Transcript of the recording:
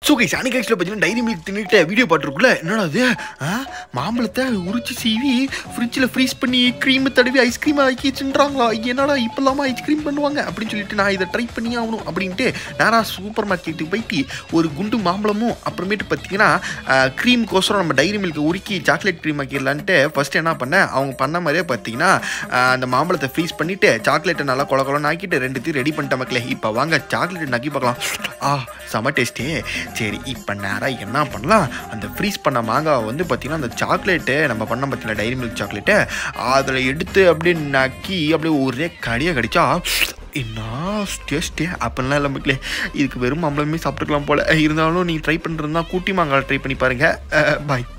so guys அன்னைக்கு ஆக்சுவலாக பார்த்தீங்கன்னா டைரி மில்க் தின்னுட்டு வீடியோ பாட்டுருக்குள்ள என்னடா அது ஆ, மாம்பழத்தை உரிச்சு சீவி ஃப்ரிட்ஜில் ஃப்ரீஸ் பண்ணி க்ரீம் தடவி ஐஸ்கிரீம் ஆக்கி வச்சுன்றாங்களா என்னடா இப்போல்லாமா ஐஸ்கிரீம் பண்ணுவாங்க அப்படின்னு சொல்லிட்டு நான் இதை ட்ரை பண்ணி ஆகணும் அப்படின்ட்டு நேராக சூப்பர் மார்க்கெட்டுக்கு போயிட்டு ஒரு குண்டு மாம்பழமும் அப்புறமேட்டு பார்த்தீங்கன்னா க்ரீம்க்கோசரம் நம்ம டைரி மில்க் உருக்கி சாக்லேட் க்ரீம் ஆக்கிடலான்ட்டு ஃபர்ஸ்ட் என்ன பண்ணேன் அவங்க பண்ண மாதிரியே பார்த்தீங்கன்னா ஆ, அந்த மாம்பழத்தை ஃப்ரீஸ் பண்ணிவிட்டு சாக்லேட்டை நல்லா கொல கொலன்னு ஆக்கிட்டு ரெண்டுத்தையும் ரெடி பண்ணிட்ட மக்களே இப்போ வாங்க சாக்லேட் நக்கி பார்க்கலாம் ஆ செம டேஸ்ட்டே சரி இப்போ நேராக என்ன பண்ணலாம் அந்த ஃப்ரீஸ் பண்ண மாங்காவை வந்து பார்த்திங்கன்னா அந்த சாக்லேட்டு நம்ம பண்ண பார்த்தீங்கன்னா டைரி மில்க் சாக்லேட்டு அதில் எடுத்து அப்படியே நக்கி அப்படியே ஒரே கடியாக கடிச்சா என்ன டேஸ்ட்டே அப்படிலாம் இல்லை மக்களே இதுக்கு வெறும் மாம்பழமே சாப்பிட்டுக்கலாம் போல் இருந்தாலும் நீங்கள் ட்ரை பண்ணுறதுனா கூட்டி மாங்காய் ட்ரை பண்ணி பாருங்கள் பாய்